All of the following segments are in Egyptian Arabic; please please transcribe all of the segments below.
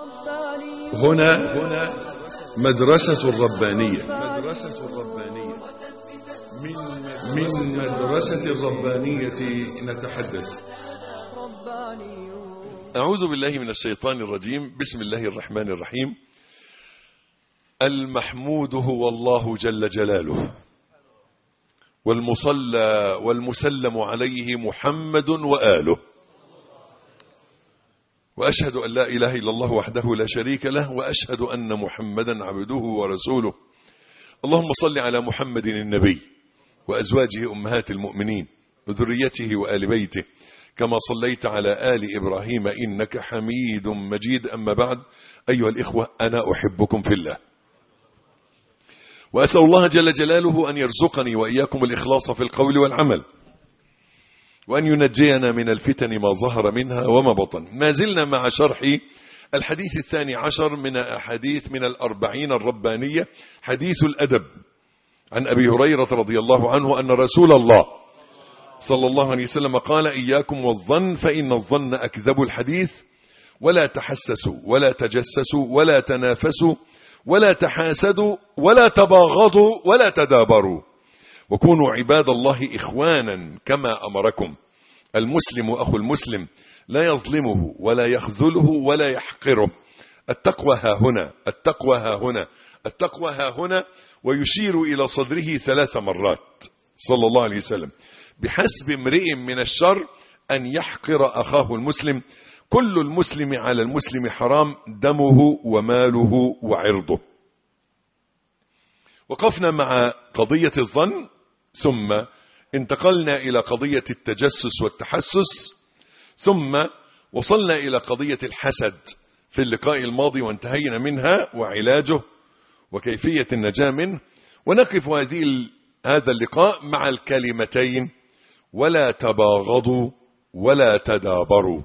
هنا هنا مدرسة الربانية مدرسة الربانية من من مدرسة الربانية نتحدث أعوذ بالله من الشيطان الرجيم بسم الله الرحمن الرحيم المحمود هو الله جل جلاله والمصلى والمسلم عليه محمد وآله وأشهد أن لا إله إلا الله وحده لا شريك له وأشهد أن محمدا عبده ورسوله اللهم صل على محمد النبي وأزواجه أمهات المؤمنين وذريته وآل بيته كما صليت على آل إبراهيم إنك حميد مجيد أما بعد أيها الإخوة أنا أحبكم في الله وأسأل الله جل جلاله أن يرزقني وإياكم الإخلاص في القول والعمل وأن ينجينا من الفتن ما ظهر منها وما بطن ما زلنا مع شرح الحديث الثاني عشر من أحاديث من الأربعين الربانية حديث الأدب عن أبي هريرة رضي الله عنه أن رسول الله صلى الله عليه وسلم قال إياكم والظن فإن الظن أكذب الحديث ولا تحسسوا ولا تجسسوا ولا تنافسوا ولا تحاسدوا ولا تباغضوا ولا تدابروا وكونوا عباد الله إخوانا كما أمركم المسلم أخو المسلم لا يظلمه ولا يخذله ولا يحقره التقوى ها هنا التقوى ها هنا التقوى ها هنا ويشير إلى صدره ثلاث مرات صلى الله عليه وسلم بحسب امرئ من الشر أن يحقر أخاه المسلم كل المسلم على المسلم حرام دمه وماله وعرضه وقفنا مع قضية الظن ثم انتقلنا إلى قضية التجسس والتحسس ثم وصلنا إلى قضية الحسد في اللقاء الماضي وانتهينا منها وعلاجه وكيفية النجاة منه ونقف هذه هذا اللقاء مع الكلمتين ولا تباغضوا ولا تدابروا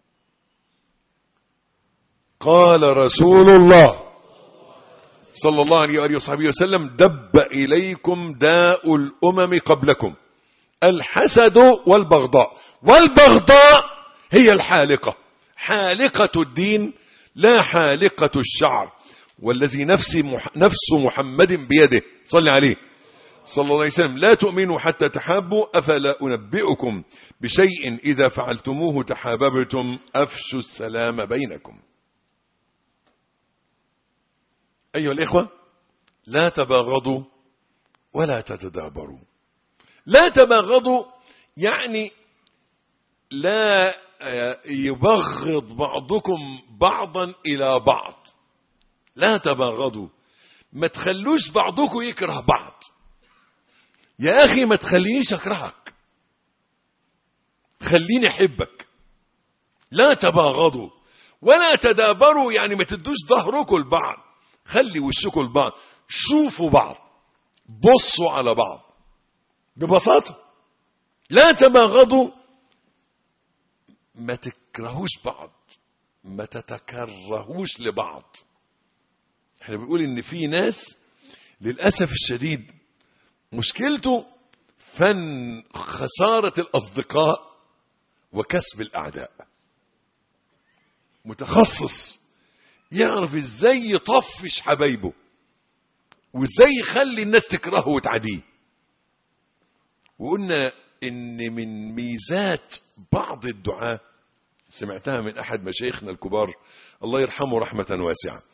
قال رسول الله صلى الله عليه وآله وصحبه وسلم دب إليكم داء الأمم قبلكم الحسد والبغضاء والبغضاء هي الحالقة حالقة الدين لا حالقة الشعر والذي نفسي مح نفس محمد بيده صلى عليه صلى الله عليه وسلم لا تؤمنوا حتى تحابوا أفلا أنبئكم بشيء إذا فعلتموه تحاببتم أفشوا السلام بينكم أيها الإخوة لا تباغضوا ولا تتدابروا لا تباغضوا يعني لا يبغض بعضكم بعضا إلى بعض لا تباغضوا ما تخلوش بعضكم يكره بعض يا أخي ما تخلينيش أكرهك خليني أحبك لا تباغضوا ولا تدابروا يعني ما تدوش ظهركم لبعض خلي وشكم لبعض شوفوا بعض بصوا على بعض ببساطة لا تباغضوا ما تكرهوش بعض ما تتكرهوش لبعض احنا بنقول ان في ناس للأسف الشديد مشكلته فن خسارة الأصدقاء وكسب الأعداء متخصص يعرف ازاي يطفش حبايبه وازاي يخلي الناس تكرهه وتعاديه وقلنا ان من ميزات بعض الدعاة سمعتها من احد مشايخنا الكبار الله يرحمه رحمة واسعة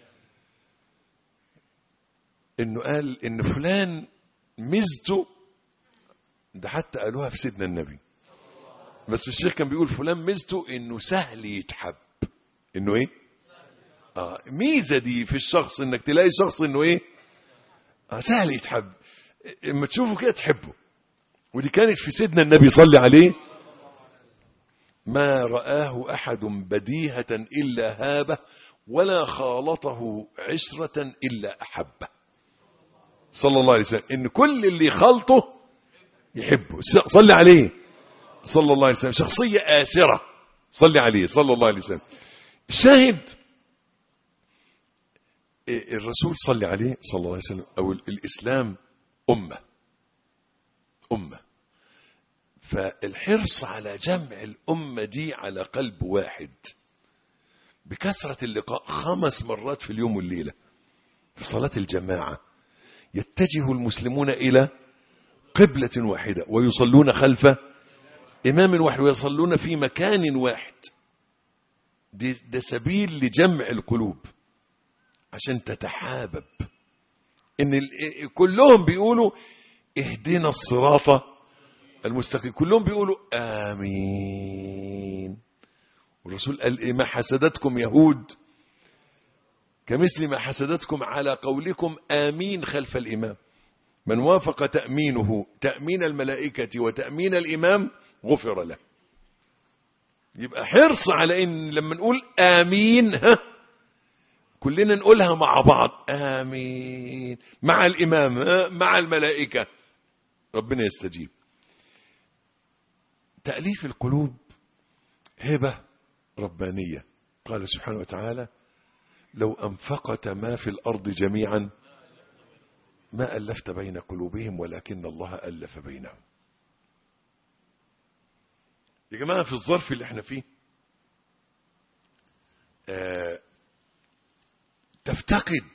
انه قال ان فلان ميزته ده حتى قالوها في سيدنا النبي بس الشيخ كان بيقول فلان ميزته انه سهل يتحب انه ايه آه ميزة دي في الشخص انك تلاقي شخص انه ايه آه سهل يتحب اما تشوفه كده تحبه ودي كانت في سيدنا النبي صلى عليه ما رآه أحد بديهة إلا هابه ولا خالطه عشرة إلا أحبه صلى الله عليه وسلم إن كل اللي خلطه يحبه صلي عليه صلى الله عليه وسلم شخصية آسرة صلي عليه صلى الله عليه وسلم الشاهد الرسول صلى عليه صلى الله عليه وسلم أو الإسلام أمة أمة فالحرص على جمع الأمة دي على قلب واحد بكثرة اللقاء خمس مرات في اليوم والليلة في صلاة الجماعة يتجه المسلمون إلى قبلة واحدة ويصلون خلف إمام واحد ويصلون في مكان واحد دي ده سبيل لجمع القلوب عشان تتحابب ان ال- كلهم بيقولوا اهدنا الصراط المستقيم كلهم بيقولوا امين والرسول قال إيه ما حسدتكم يهود كمثل ما حسدتكم على قولكم امين خلف الامام من وافق تامينه تامين الملائكه وتامين الامام غفر له يبقى حرص على ان لما نقول امين ها كلنا نقولها مع بعض امين مع الامام ها؟ مع الملائكه ربنا يستجيب تاليف القلوب هبه ربانيه قال سبحانه وتعالى لو انفقت ما في الارض جميعا ما الفت بين قلوبهم ولكن الله الف بينهم يا جماعه في الظرف اللي احنا فيه آه تفتقد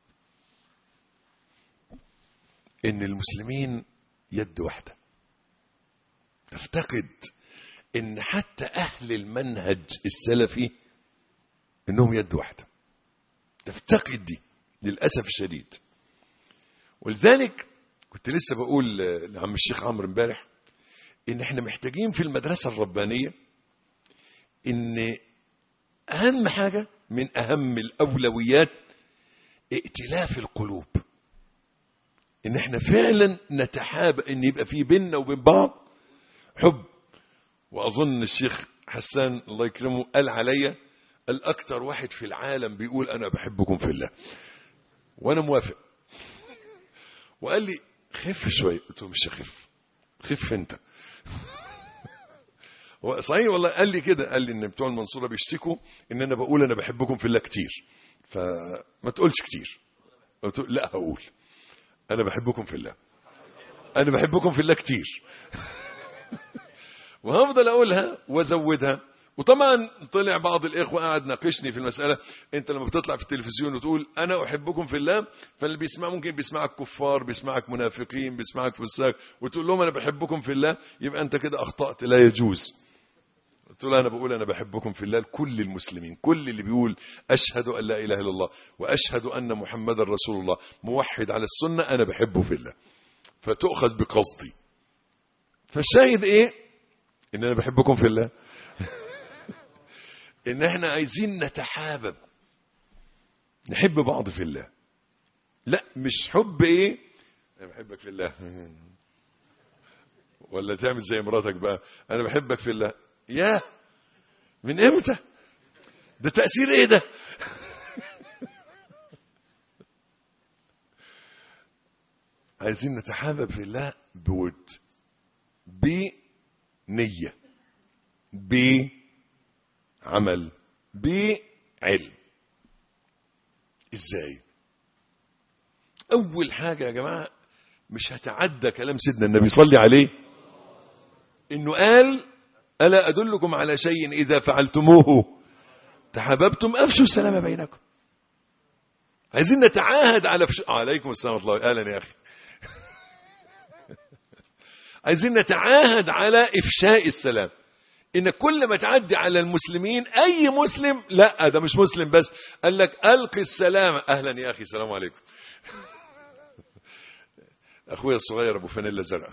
ان المسلمين يد واحده تفتقد ان حتى اهل المنهج السلفي انهم يد واحده تفتقد دي للاسف الشديد ولذلك كنت لسه بقول لعم الشيخ عمرو امبارح ان احنا محتاجين في المدرسه الربانيه ان اهم حاجه من اهم الاولويات ائتلاف القلوب ان احنا فعلا نتحاب ان يبقى في بيننا وبين بعض حب واظن الشيخ حسان الله يكرمه قال عليا الاكثر واحد في العالم بيقول انا بحبكم في الله وانا موافق وقال لي خف شويه قلت له مش هخف خف انت هو صحيح والله قال لي كده قال لي ان بتوع المنصوره بيشتكوا ان انا بقول انا بحبكم في الله كتير فما تقولش كتير قلت له لا هقول انا بحبكم في الله انا بحبكم في الله كتير وهفضل اقولها وازودها وطبعا طلع بعض الاخوه قاعد ناقشني في المساله انت لما بتطلع في التلفزيون وتقول انا احبكم في الله فاللي بيسمع ممكن بيسمعك كفار بيسمعك منافقين بيسمعك فساق وتقول لهم انا بحبكم في الله يبقى انت كده اخطات لا يجوز قلت له انا بقول انا بحبكم في الله لكل المسلمين كل اللي بيقول اشهد ان لا اله الا الله واشهد ان محمدا رسول الله موحد على السنه انا بحبه في الله فتؤخذ بقصدي فالشاهد ايه ان انا بحبكم في الله ان احنا عايزين نتحابب نحب بعض في الله لا مش حب ايه انا بحبك في الله ولا تعمل زي مراتك بقى انا بحبك في الله يا من امتى ده تأثير ايه ده عايزين نتحابب في الله بود بنية بعمل بعلم ازاي اول حاجة يا جماعة مش هتعدى كلام سيدنا النبي صلي عليه انه قال ألا أدلكم على شيء إذا فعلتموه تحاببتم أفشوا السلام بينكم عايزين نتعاهد على فش... عليكم السلام ورحمة الله أهلا يا أخي عايزين نتعاهد على إفشاء السلام إن كل ما تعدي على المسلمين أي مسلم لا ده مش مسلم بس قال لك ألقي السلام أهلا يا أخي السلام عليكم أخويا الصغير أبو فانيلا زرقاء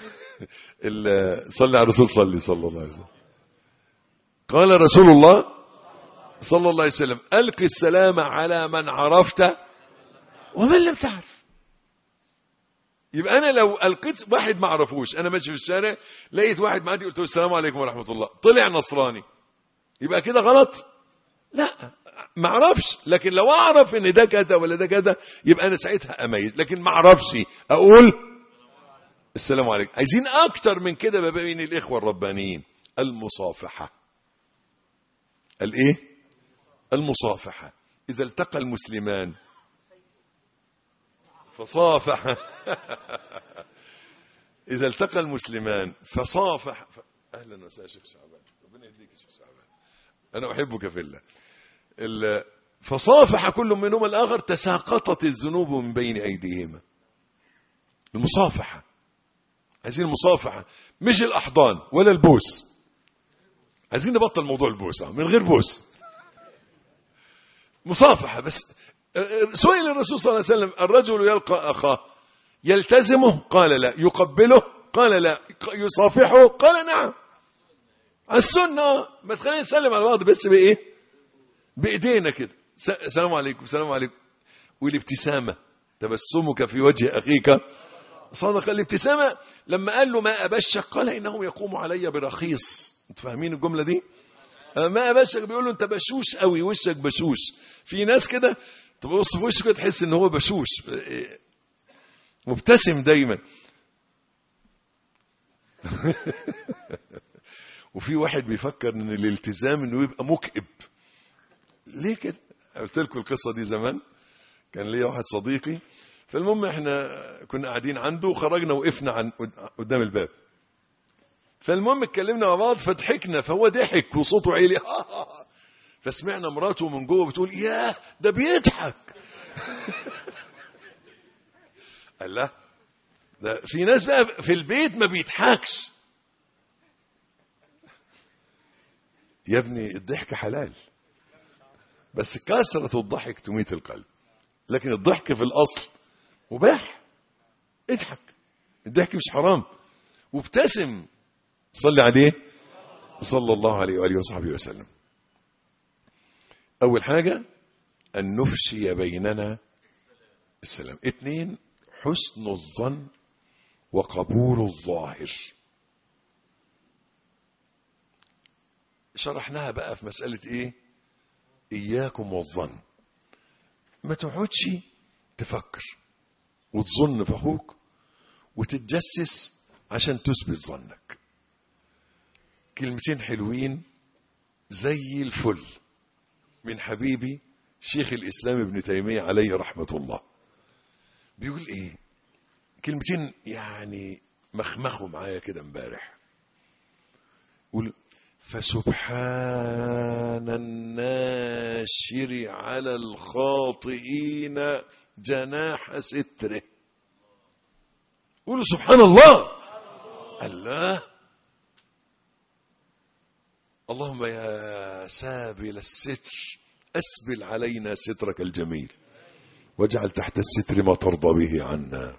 صلي على الرسول صلي صلى الله عليه وسلم قال رسول الله صلى الله عليه وسلم ألقي السلام على من عرفت ومن لم تعرف يبقى أنا لو ألقيت واحد ما عرفوش أنا ماشي في الشارع لقيت واحد معدي قلت له السلام عليكم ورحمة الله طلع نصراني يبقى كده غلط لا ما اعرفش لكن لو اعرف ان ده كذا ولا ده كذا يبقى انا ساعتها اميز لكن ما اعرفش اقول السلام عليكم عايزين اكتر من كده ما بين الاخوه الربانيين المصافحه الايه المصافحه اذا التقى المسلمان فصافح اذا التقى المسلمان فصافح ف... اهلا وسهلا شيخ شعبان ربنا يهديك يا شيخ شعبان انا احبك في الله ال- فصافح كل منهما الآخر تساقطت الذنوب من بين أيديهما المصافحة عايزين المصافحة مش الأحضان ولا البوس عايزين نبطل موضوع البوس آه، من غير بوس مصافحة بس سئل الرسول صلى الله عليه وسلم الرجل يلقى أخاه يلتزمه قال لا يقبله قال لا يصافحه قال نعم السنة ما تخلينا نسلم على بعض بس بإيه بإيدينا كده س- السلام عليكم السلام عليكم والابتسامة تبسمك في وجه أخيك صدق الابتسامة لما قال له ما أبشك قال إنهم يقوم علي برخيص انتوا فاهمين الجملة دي ما أبشك بيقول له أنت بشوش قوي وشك بشوش في ناس كده تبص في وشه كده تحس إن هو بشوش مبتسم دايما وفي واحد بيفكر ان الالتزام انه يبقى مكئب ليه كده قلت لكم القصه دي زمان كان ليا واحد صديقي فالمهم احنا كنا قاعدين عنده وخرجنا وقفنا عن قدام الباب فالمهم اتكلمنا مع بعض فضحكنا فهو ضحك وصوته عالي فسمعنا مراته من جوه بتقول ياه ده بيضحك قال لا ده في ناس بقى في البيت ما بيضحكش يا ابني الضحك حلال بس كثرة الضحك تميت القلب لكن الضحك في الأصل مباح اضحك الضحك مش حرام وابتسم صلي عليه صلى الله عليه وآله وصحبه وسلم أول حاجة أن نفشي بيننا السلام اثنين حسن الظن وقبول الظاهر شرحناها بقى في مسألة ايه اياكم والظن ما تقعدش تفكر وتظن في اخوك وتتجسس عشان تثبت ظنك كلمتين حلوين زي الفل من حبيبي شيخ الاسلام ابن تيمية عليه رحمة الله بيقول ايه كلمتين يعني مخمخوا معايا كده امبارح يقول فسبحان الناشر على الخاطئين جناح ستره قولوا سبحان الله الله اللهم يا سابل الستر أسبل علينا سترك الجميل واجعل تحت الستر ما ترضى به عنا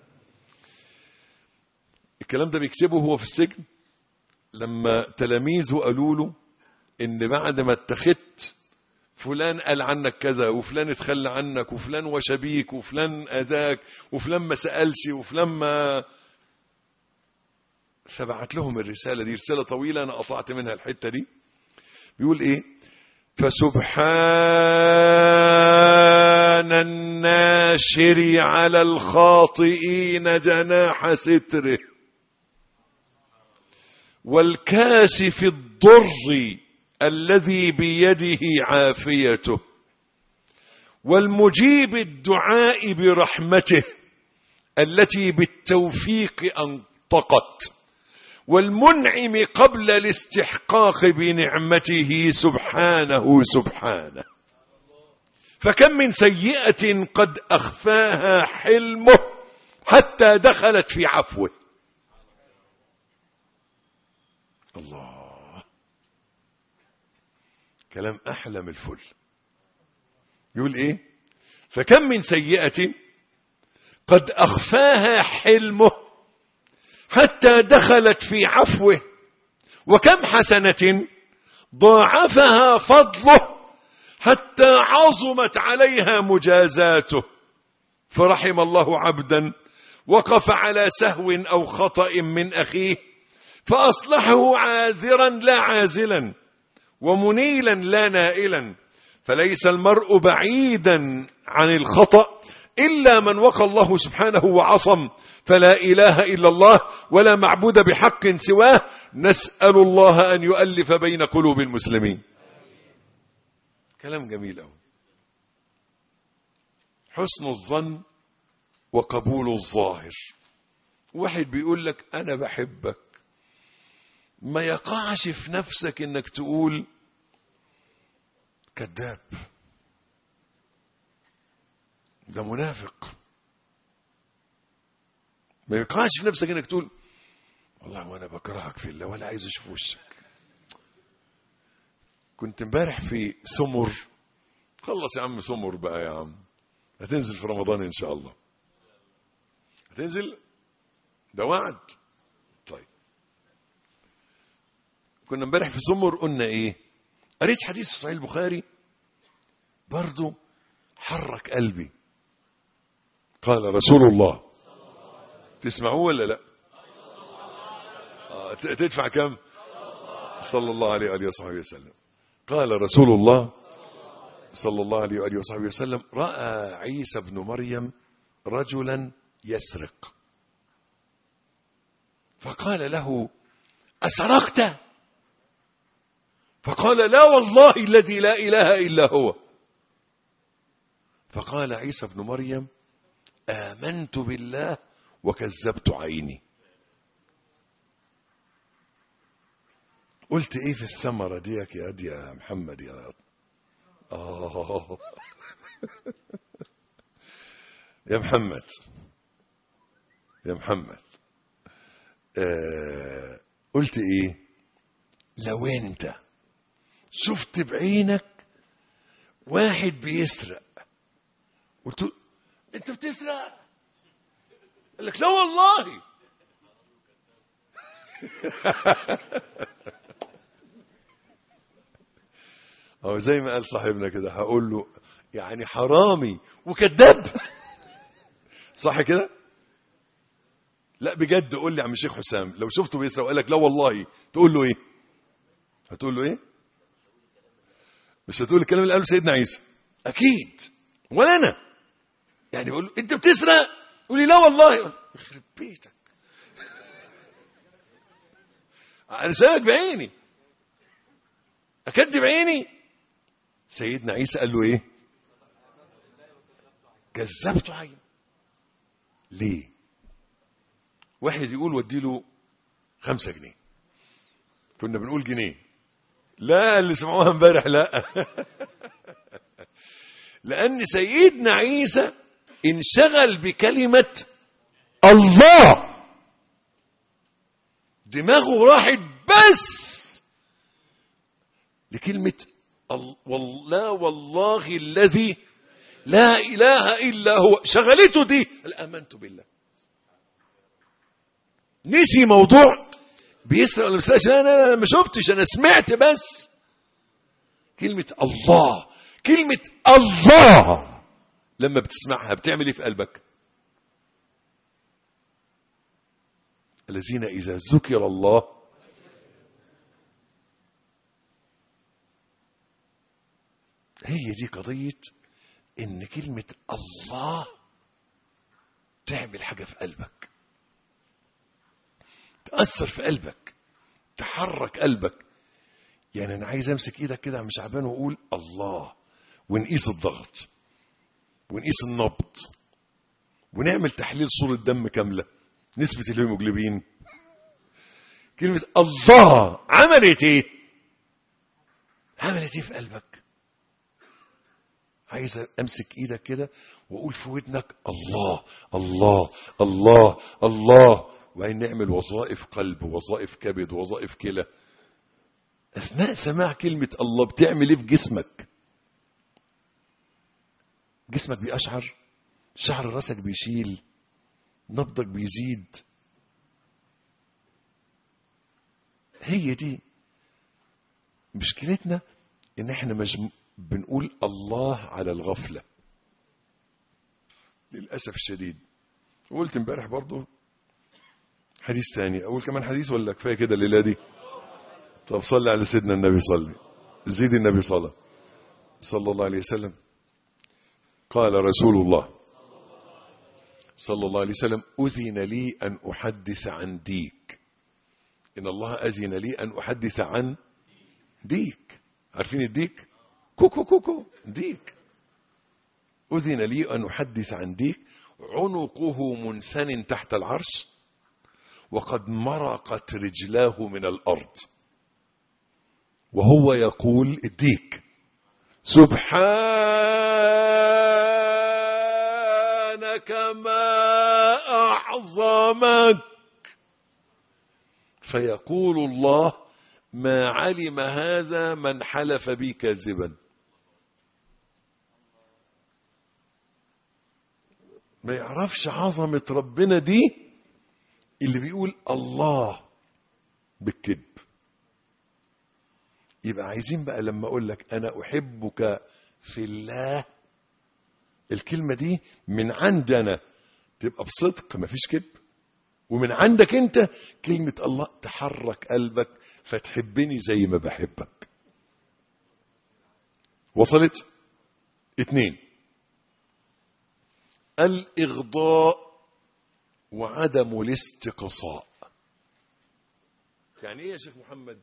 الكلام ده بيكتبه هو في السجن لما تلاميذه قالوا له ان بعد ما اتخذت فلان قال عنك كذا وفلان اتخلى عنك وفلان وشبيك وفلان اذاك وفلان ما سالش وفلان ما فبعت لهم الرساله دي رساله طويله انا قطعت منها الحته دي بيقول ايه فسبحان الناشر على الخاطئين جناح ستره والكاشف الضر الذي بيده عافيته والمجيب الدعاء برحمته التي بالتوفيق انطقت والمنعم قبل الاستحقاق بنعمته سبحانه سبحانه فكم من سيئة قد أخفاها حلمه حتى دخلت في عفوه الله كلام أحلى من الفل يقول إيه فكم من سيئة قد أخفاها حلمه حتى دخلت في عفوه وكم حسنة ضاعفها فضله حتى عظمت عليها مجازاته فرحم الله عبدا وقف على سهو أو خطأ من أخيه فأصلحه عاذرا لا عازلا ومنيلا لا نائلا فليس المرء بعيدا عن الخطأ إلا من وقى الله سبحانه وعصم فلا إله إلا الله ولا معبود بحق سواه نسأل الله أن يؤلف بين قلوب المسلمين كلام جميل أوي حسن الظن وقبول الظاهر واحد بيقول لك أنا بحبك ما يقعش في نفسك انك تقول كذاب ده منافق ما يقعش في نفسك انك تقول والله وانا بكرهك في الله ولا عايز اشوف وشك كنت امبارح في سمر خلص يا عم سمر بقى يا عم هتنزل في رمضان ان شاء الله هتنزل ده وعد طيب كنا امبارح في سمر قلنا ايه قريت حديث في صحيح البخاري برضو حرك قلبي قال رسول الله تسمعوه ولا لا آه، ت- تدفع كم صلى الله عليه وآله وصحبه وسلم قال رسول الله صلى الله عليه وآله وصحبه وسلم رأى عيسى بن مريم رجلا يسرق فقال له أسرقت فقال لا والله الذي لا إله إلا هو فقال عيسى بن مريم آمنت بالله وكذبت عيني قلت ايه في الثمرة ديك يا دي يا محمد يا آه يا محمد يا محمد آه قلت ايه لو انت شفت بعينك واحد بيسرق قلت له انت بتسرق قال لك لا والله هو زي ما قال صاحبنا كده هقول له يعني حرامي وكذاب صح كده لا بجد قول لي يا عم الشيخ حسام لو شفته بيسرق وقال لك لا والله تقول له ايه هتقول له ايه مش هتقول الكلام اللي قاله سيدنا عيسى اكيد ولا انا يعني بقول له انت بتسرق يقول لي لا والله يقول يخرب بيتك انا سامعك بعيني اكدب عيني سيدنا عيسى قال له ايه كذبت عين ليه واحد يقول ودي له خمسة جنيه كنا بنقول جنيه لا اللي سمعوها امبارح لا لأن سيدنا عيسى انشغل بكلمة الله دماغه راحت بس لكلمة ال- والله والله الذي لا إله إلا هو شغلته دي قال آمنت بالله نسي موضوع بيسرق ولا بيسرقش لا لا لا ما شفتش انا سمعت بس كلمة الله كلمة الله لما بتسمعها بتعمل ايه في قلبك الذين اذا ذكر الله هي دي قضية ان كلمة الله تعمل حاجة في قلبك تأثر في قلبك تحرك قلبك يعني أنا عايز أمسك إيدك كده يا عم شعبان وأقول الله ونقيس الضغط ونقيس النبض ونعمل تحليل صورة دم كاملة نسبة الهيموجلوبين كلمة الله عملت إيه؟ عملت إيه في قلبك؟ عايز أمسك إيدك كده وأقول في ودنك الله الله الله الله وبعدين نعمل وظائف قلب وظائف كبد وظائف كلى اثناء سماع كلمه الله بتعمل ايه في جسمك جسمك بيقشعر شعر راسك بيشيل نبضك بيزيد هي دي مشكلتنا ان احنا مش بنقول الله على الغفله للاسف الشديد وقلت امبارح برضه حديث ثاني أقول كمان حديث ولا كفاية كده الليلة دي طب صلي على سيدنا النبي صلي زيد النبي صلى صلى الله عليه وسلم قال رسول الله صلى الله عليه وسلم أذن لي أن أحدث عن ديك إن الله أذن لي أن أحدث عن ديك عارفين الديك كوكو كوكو ديك أذن لي أن أحدث عن ديك عنقه منسن تحت العرش وقد مرقت رجلاه من الأرض وهو يقول الديك لك ما أعظمك فيقول الله ما علم هذا من حلف بي كاذبا ما يعرفش عظمة ربنا دي اللي بيقول الله بالكذب يبقى عايزين بقى لما اقول لك انا احبك في الله الكلمة دي من عندنا تبقى بصدق مفيش كذب ومن عندك انت كلمة الله تحرك قلبك فتحبني زي ما بحبك وصلت اتنين الإغضاء وعدم الاستقصاء يعني ايه يا شيخ محمد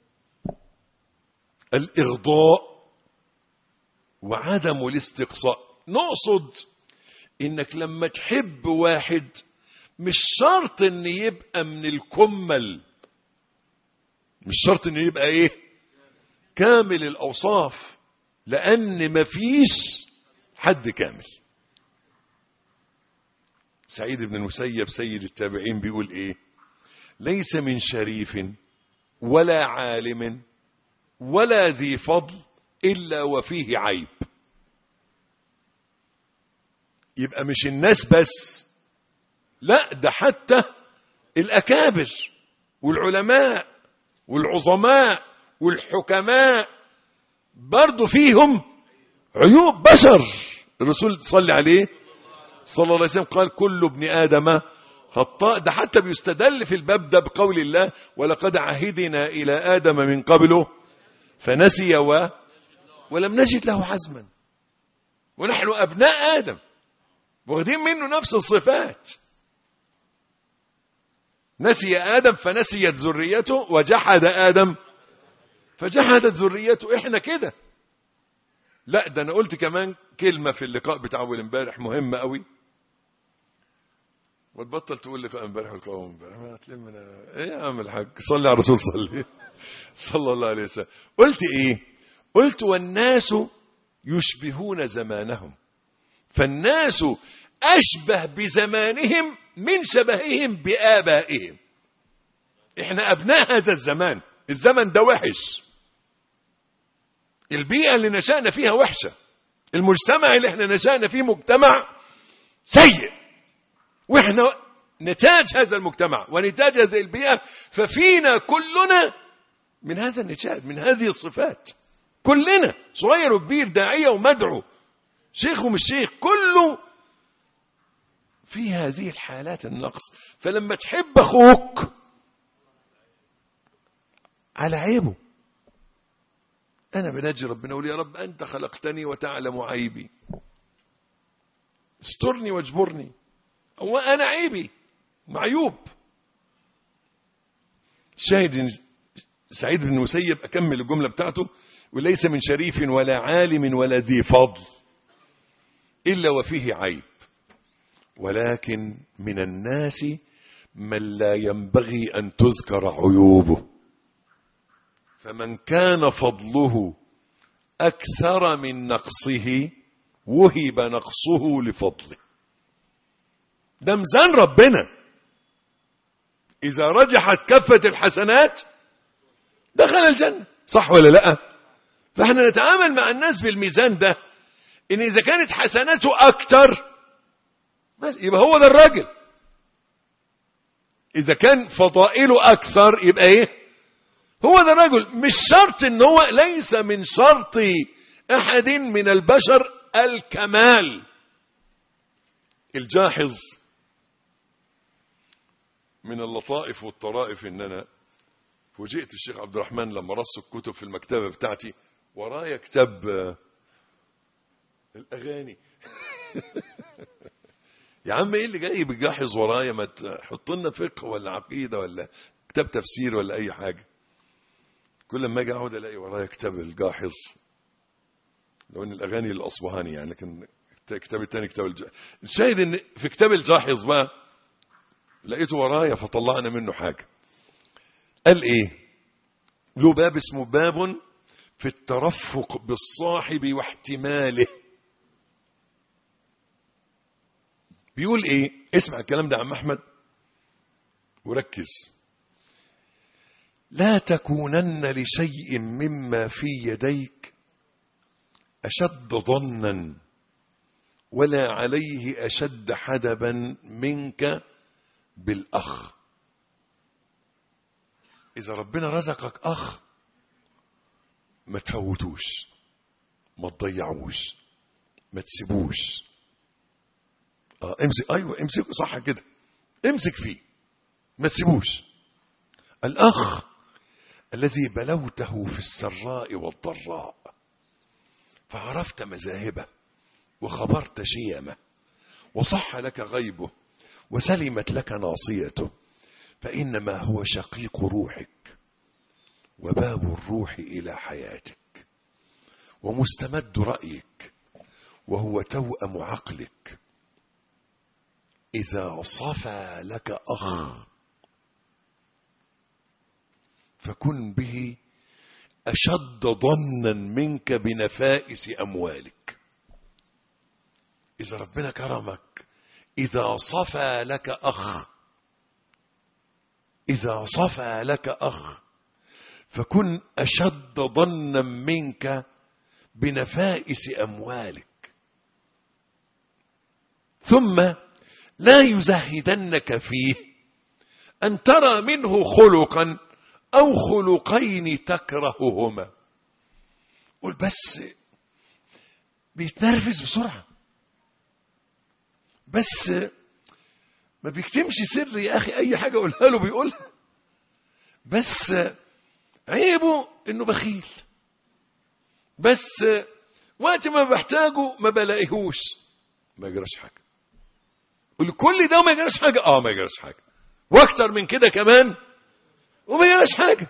الإغضاء وعدم الاستقصاء نقصد انك لما تحب واحد مش شرط ان يبقى من الكمل مش شرط انه يبقى ايه كامل الاوصاف لان مفيش حد كامل سعيد بن المسيب سيد التابعين بيقول ايه ليس من شريف ولا عالم ولا ذي فضل الا وفيه عيب يبقى مش الناس بس لا ده حتى الأكابر والعلماء والعظماء والحكماء برضو فيهم عيوب بشر الرسول صلى عليه صلى الله عليه وسلم قال كل ابن آدم خطاء ده حتى بيستدل في الباب ده بقول الله ولقد عهدنا إلى آدم من قبله فنسي و ولم نجد له عزما ونحن أبناء آدم واخدين منه نفس الصفات نسي آدم فنسيت ذريته وجحد آدم فجحدت ذريته احنا كده لا ده انا قلت كمان كلمة في اللقاء بتاع اول امبارح مهمة قوي وتبطل تقول لقاء امبارح ولقاء أول امبارح ما تلمنا ايه يا عم الحاج صلي على الرسول صلي صلى الله عليه وسلم قلت ايه قلت والناس يشبهون زمانهم فالناس أشبه بزمانهم من شبههم بآبائهم احنا أبناء هذا الزمان الزمن ده وحش البيئة اللي نشأنا فيها وحشة المجتمع اللي احنا نشأنا فيه مجتمع سيء واحنا نتاج هذا المجتمع ونتاج هذه البيئة ففينا كلنا من هذا النتاج من هذه الصفات كلنا صغير وكبير داعية ومدعو شيخ ومش شيخ كله في هذه الحالات النقص فلما تحب اخوك على عيبه انا بنجي ربنا اقول يا رب انت خلقتني وتعلم عيبي استرني واجبرني هو انا عيبي معيوب شاهد سعيد بن مسيب اكمل الجمله بتاعته وليس من شريف ولا عالم ولا ذي فضل الا وفيه عيب ولكن من الناس من لا ينبغي أن تذكر عيوبه فمن كان فضله أكثر من نقصه وهب نقصه لفضله ده ميزان ربنا إذا رجحت كفة الحسنات دخل الجنة صح ولا لا فاحنا نتعامل مع الناس بالميزان ده ان اذا كانت حسناته اكتر بس يبقى هو ده الراجل اذا كان فضائله اكثر يبقى ايه هو ده الرجل مش شرط ان هو ليس من شرط احد من البشر الكمال الجاحظ من اللطائف والطرائف ان انا فوجئت الشيخ عبد الرحمن لما رص الكتب في المكتبه بتاعتي ورايا كتاب الاغاني يا عم ايه اللي جاي بتجهز ورايا ما تحط لنا فقه ولا عقيده ولا كتاب تفسير ولا اي حاجه كل ما اجي اقعد الاقي ورايا كتاب الجاحظ لو ان الاغاني الاصبهاني يعني لكن الكتاب الثاني كتاب الج... الشاهد ان في كتاب الجاحظ بقى لقيته ورايا فطلعنا منه حاجه قال ايه له باب اسمه باب في الترفق بالصاحب واحتماله بيقول ايه اسمع الكلام ده عم احمد وركز لا تكونن لشيء مما في يديك اشد ظنا ولا عليه اشد حدبا منك بالاخ اذا ربنا رزقك اخ ما تفوتوش ما تضيعوش ما تسيبوش اه امسك ايوه امسك صح كده امسك فيه ما تسيبوش الاخ الذي بلوته في السراء والضراء فعرفت مذاهبه وخبرت شيمه وصح لك غيبه وسلمت لك ناصيته فانما هو شقيق روحك وباب الروح الى حياتك ومستمد رايك وهو توأم عقلك إذا صفى لك أخ فكن به أشد ظنا منك بنفائس أموالك إذا ربنا كرمك إذا صفى لك أخ إذا صفى لك أخ فكن أشد ظنا منك بنفائس أموالك ثم لا يزهدنك فيه أن ترى منه خلقا أو خلقين تكرههما قل بس بيتنرفز بسرعة بس ما بيكتمش سر يا أخي أي حاجة أقولها له بيقولها بس عيبه إنه بخيل بس وقت ما بحتاجه ما بلاقيهوش ما يجراش حاجة قل كل ده ما يجراش حاجة اه ما يجراش حاجة واكتر من كده كمان وما يجراش حاجة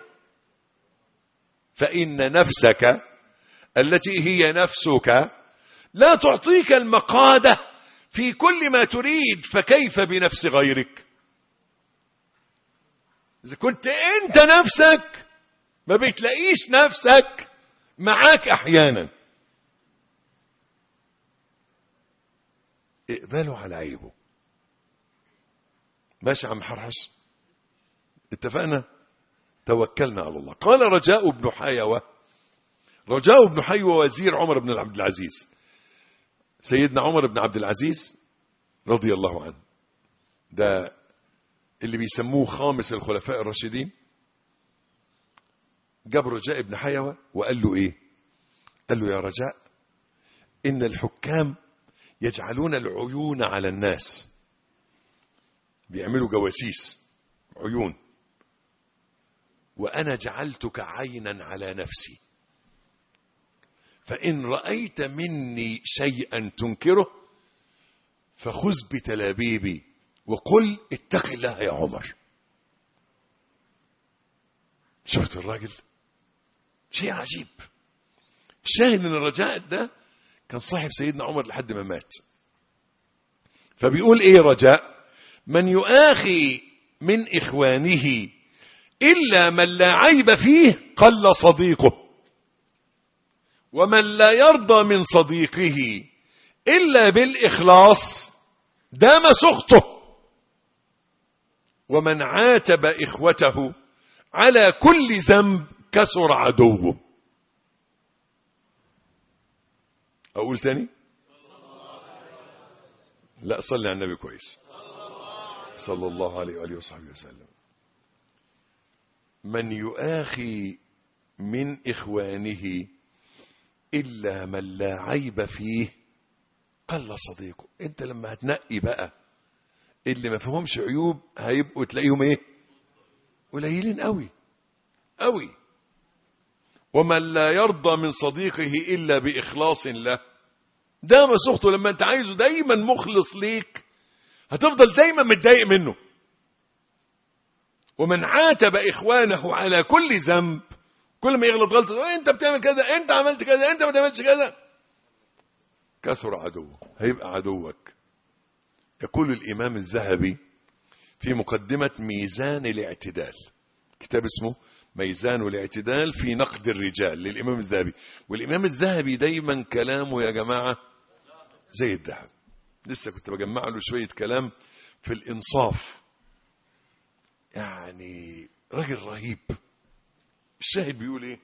فإن نفسك التي هي نفسك لا تعطيك المقادة في كل ما تريد فكيف بنفس غيرك إذا كنت أنت نفسك ما بتلاقيش نفسك معاك أحيانا اقبله على عيبه ماشي عم حرحش اتفقنا توكلنا على الله قال رجاء بن حيوة رجاء بن حيوة وزير عمر بن عبد العزيز سيدنا عمر بن عبد العزيز رضي الله عنه ده اللي بيسموه خامس الخلفاء الراشدين جاب رجاء بن حيوة وقال له ايه قال له يا رجاء ان الحكام يجعلون العيون على الناس بيعملوا جواسيس عيون وأنا جعلتك عينا على نفسي فإن رأيت مني شيئا تنكره فخذ بتلابيبي وقل اتق الله يا عمر شفت الراجل شيء عجيب الشاهد ان الرجاء ده كان صاحب سيدنا عمر لحد ما مات فبيقول ايه رجاء من يؤاخي من إخوانه إلا من لا عيب فيه قل صديقه ومن لا يرضى من صديقه إلا بالإخلاص دام سخطه ومن عاتب إخوته على كل ذنب كسر عدوه أقول تاني لا صلي على النبي كويس صلى الله عليه وآله وصحبه وسلم من يؤاخي من إخوانه إلا من لا عيب فيه قل صديقه انت لما هتنقي بقى اللي ما فيهمش عيوب هيبقوا تلاقيهم ايه قليلين قوي قوي ومن لا يرضى من صديقه إلا بإخلاص له ده مسوخته لما انت عايزه دايما مخلص ليك هتفضل دايما متضايق منه ومن عاتب إخوانه على كل ذنب كل ما يغلط غلطة انت بتعمل كذا انت عملت كذا انت ما تعملش كذا كثر عدوه هيبقى عدوك يقول الإمام الذهبي في مقدمة ميزان الاعتدال كتاب اسمه ميزان الاعتدال في نقد الرجال للإمام الذهبي والإمام الذهبي دايما كلامه يا جماعة زي الذهب لسه كنت بجمع له شوية كلام في الإنصاف يعني راجل رهيب الشاهد بيقول ايه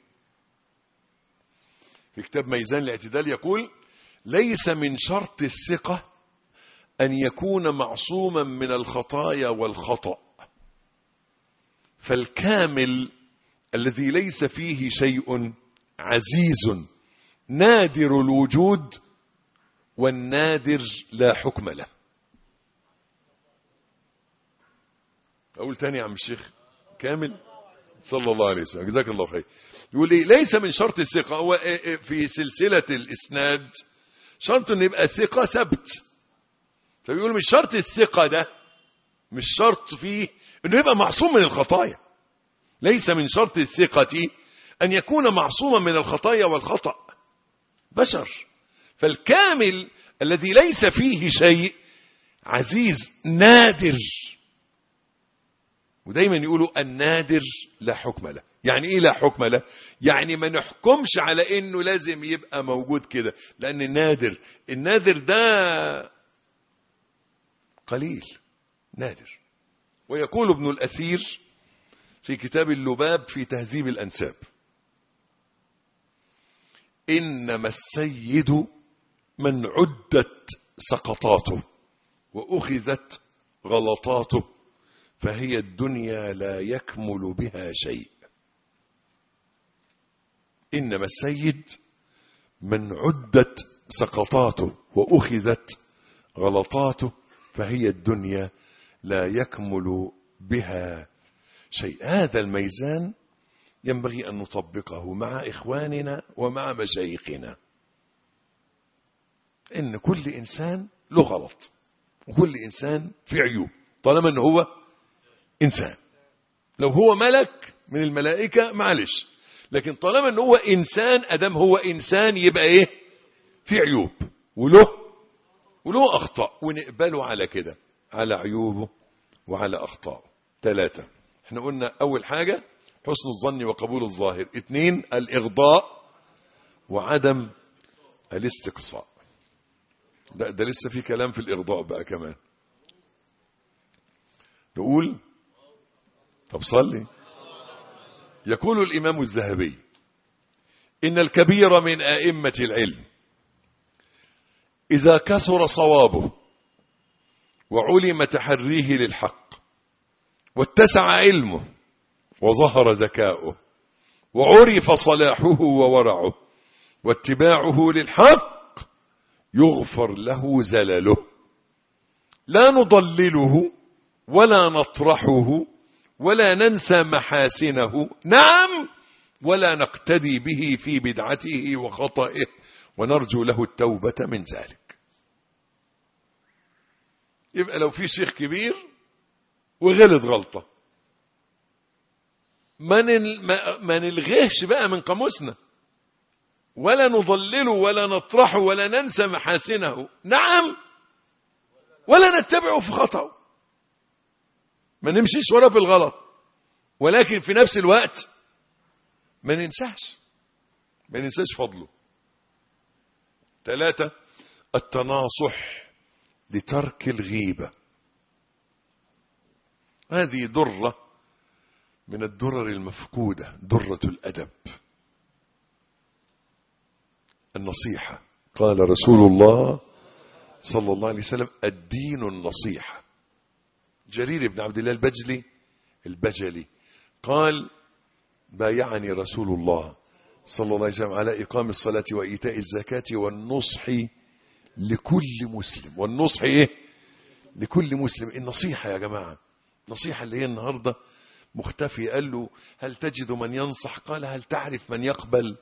في كتاب ميزان الاعتدال يقول ليس من شرط الثقة أن يكون معصوما من الخطايا والخطأ فالكامل الذي ليس فيه شيء عزيز نادر الوجود والنادر لا حكم له أقول تاني يا عم الشيخ كامل صلى الله عليه وسلم جزاك الله خير يقول لي ليس من شرط الثقة هو في سلسلة الإسناد شرط أن يبقى ثقة ثبت فبيقول مش شرط الثقة ده مش شرط فيه أنه يبقى معصوم من الخطايا ليس من شرط الثقة أن يكون معصوما من الخطايا والخطأ بشر فالكامل الذي ليس فيه شيء عزيز نادر ودايما يقولوا النادر لا حكم له يعني ايه لا حكم له يعني ما نحكمش على انه لازم يبقى موجود كده لان النادر النادر ده قليل نادر ويقول ابن الاثير في كتاب اللباب في تهذيب الانساب انما السيد من عدت سقطاته واخذت غلطاته فهي الدنيا لا يكمل بها شيء إنما السيد من عدت سقطاته وأخذت غلطاته فهي الدنيا لا يكمل بها شيء هذا الميزان ينبغي أن نطبقه مع إخواننا ومع مشايخنا إن كل إنسان له غلط وكل إنسان في عيوب طالما أنه هو إنسان لو هو ملك من الملائكة معلش لكن طالما أنه هو إنسان أدم هو إنسان يبقى إيه في عيوب وله وله أخطاء ونقبله على كده على عيوبه وعلى أخطائه ثلاثة احنا قلنا أول حاجة حسن الظن وقبول الظاهر اثنين الإغضاء وعدم الاستقصاء ده, ده لسه في كلام في الإغضاء بقى كمان نقول طب صلي يقول الإمام الذهبي إن الكبير من أئمة العلم إذا كثر صوابه وعلم تحريه للحق واتسع علمه وظهر ذكاؤه وعرف صلاحه وورعه واتباعه للحق يغفر له زلله لا نضلله ولا نطرحه ولا ننسى محاسنه نعم ولا نقتدي به في بدعته وخطئه ونرجو له التوبة من ذلك يبقى لو في شيخ كبير وغلط غلطة ما, ما نلغيهش بقى من قاموسنا ولا نضلله ولا نطرحه ولا ننسى محاسنه نعم ولا نتبعه في خطأه ما نمشيش وراه في الغلط ولكن في نفس الوقت ما ننساش ما ننساش فضله ثلاثة التناصح لترك الغيبة هذه درة من الدرر المفقودة درة الأدب النصيحة قال رسول الله صلى الله عليه وسلم الدين النصيحة جرير بن عبد الله البجلي البجلي قال بايعني رسول الله صلى الله عليه وسلم على إقام الصلاة وإيتاء الزكاة والنصح لكل مسلم والنصح إيه لكل مسلم النصيحة يا جماعة نصيحة اللي هي النهاردة مختفي قال له هل تجد من ينصح قال هل تعرف من يقبل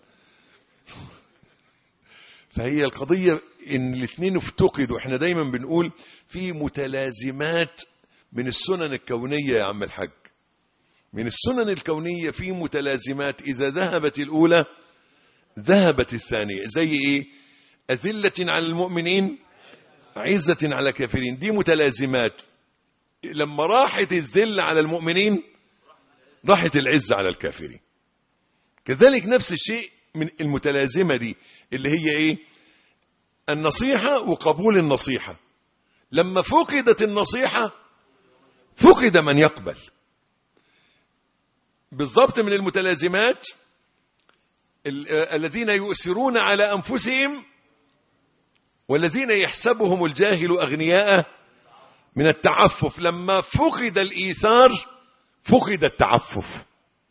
فهي القضية ان الاثنين افتقدوا احنا دايما بنقول في متلازمات من السنن الكونية يا عم الحاج من السنن الكونية في متلازمات إذا ذهبت الأولى ذهبت الثانية زي إيه أذلة على المؤمنين عزة على الكافرين دي متلازمات لما راحت الذلة على المؤمنين راحت العزة على الكافرين كذلك نفس الشيء من المتلازمة دي اللي هي إيه النصيحة وقبول النصيحة لما فقدت النصيحة فقد من يقبل بالضبط من المتلازمات ال- الذين يؤثرون على أنفسهم والذين يحسبهم الجاهل أغنياء من التعفف لما فقد الإيثار فقد التعفف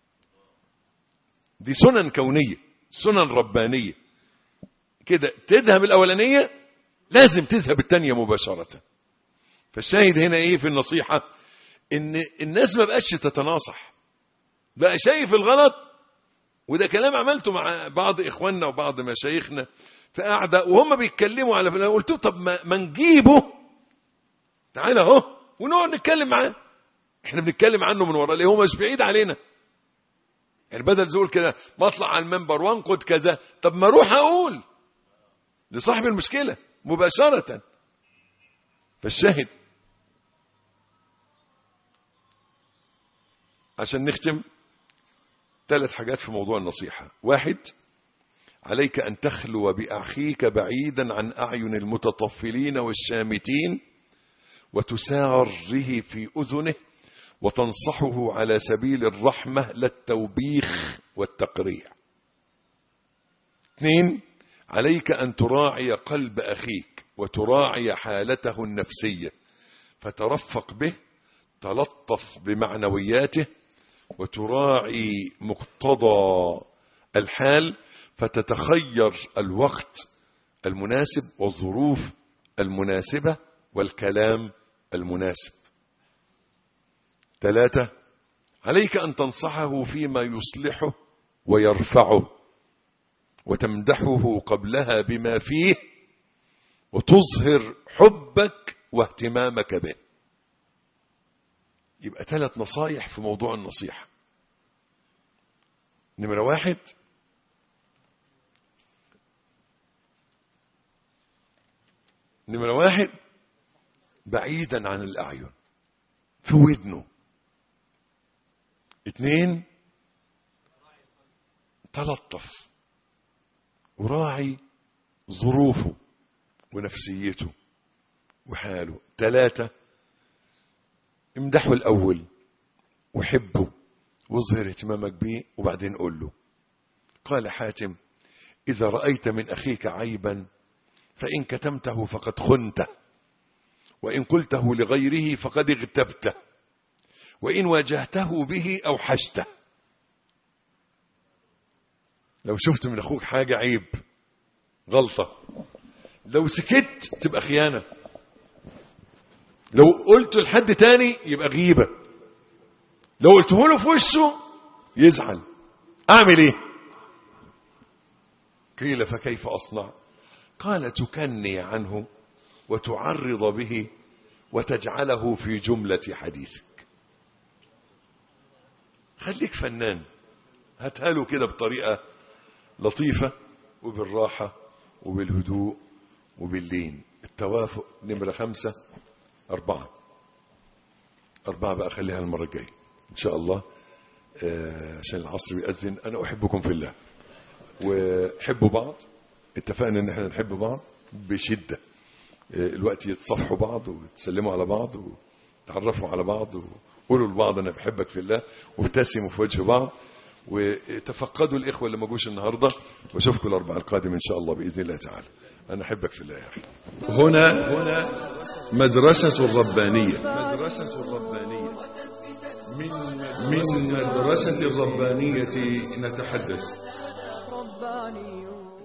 دي سنن كونية سنن ربانية كده تذهب الأولانية لازم تذهب الثانية مباشرة فالشاهد هنا ايه في النصيحة ان الناس ما بقاش تتناصح بقى شايف الغلط وده كلام عملته مع بعض اخواننا وبعض مشايخنا في قاعده وهم بيتكلموا على فلان قلت له طب ما, ما نجيبه تعالى اهو ونقعد نتكلم معاه احنا بنتكلم عنه من ورا ليه هو مش بعيد علينا يعني بدل زول كده بطلع على المنبر وانقد كذا طب ما اروح اقول لصاحب المشكله مباشره فالشاهد عشان نختم ثلاث حاجات في موضوع النصيحة واحد عليك أن تخلو بأخيك بعيدا عن أعين المتطفلين والشامتين وتساره في أذنه وتنصحه على سبيل الرحمة لا التوبيخ والتقريع اثنين عليك أن تراعي قلب أخيك وتراعي حالته النفسية فترفق به تلطف بمعنوياته وتراعي مقتضى الحال فتتخير الوقت المناسب والظروف المناسبة والكلام المناسب ثلاثة عليك أن تنصحه فيما يصلحه ويرفعه وتمدحه قبلها بما فيه وتظهر حبك واهتمامك به يبقى ثلاث نصايح في موضوع النصيحة نمرة واحد نمرة واحد بعيدا عن الأعين في ودنه اتنين تلطف وراعي ظروفه ونفسيته وحاله ثلاثة امدحه الأول وحبه واظهر اهتمامك به وبعدين قول له قال حاتم إذا رأيت من أخيك عيبا فإن كتمته فقد خنته وإن قلته لغيره فقد اغتبته وإن واجهته به أوحشته لو شفت من أخوك حاجة عيب غلطة لو سكت تبقى خيانة لو قلت لحد تاني يبقى غيبة لو قلته له في وشه يزعل أعمل إيه قيل فكيف أصنع قال تكني عنه وتعرض به وتجعله في جملة حديثك خليك فنان هاتها له كده بطريقة لطيفة وبالراحة وبالهدوء وباللين التوافق نمرة خمسة أربعة أربعة بقى خليها المرة الجاية إن شاء الله آه، عشان العصر بيأذن أنا أحبكم في الله وحبوا بعض اتفقنا ان احنا نحب بعض بشدة آه، الوقت يتصفحوا بعض وتسلموا على بعض وتعرفوا على بعض وقولوا لبعض انا بحبك في الله وابتسموا في وجه بعض وتفقدوا الاخوه اللي ما جوش النهارده واشوفكم الاربعاء القادم ان شاء الله باذن الله تعالى انا احبك في الله يا اخي هنا هنا مدرسه الربانيه مدرسه الربانيه من من مدرسه الربانيه نتحدث رباني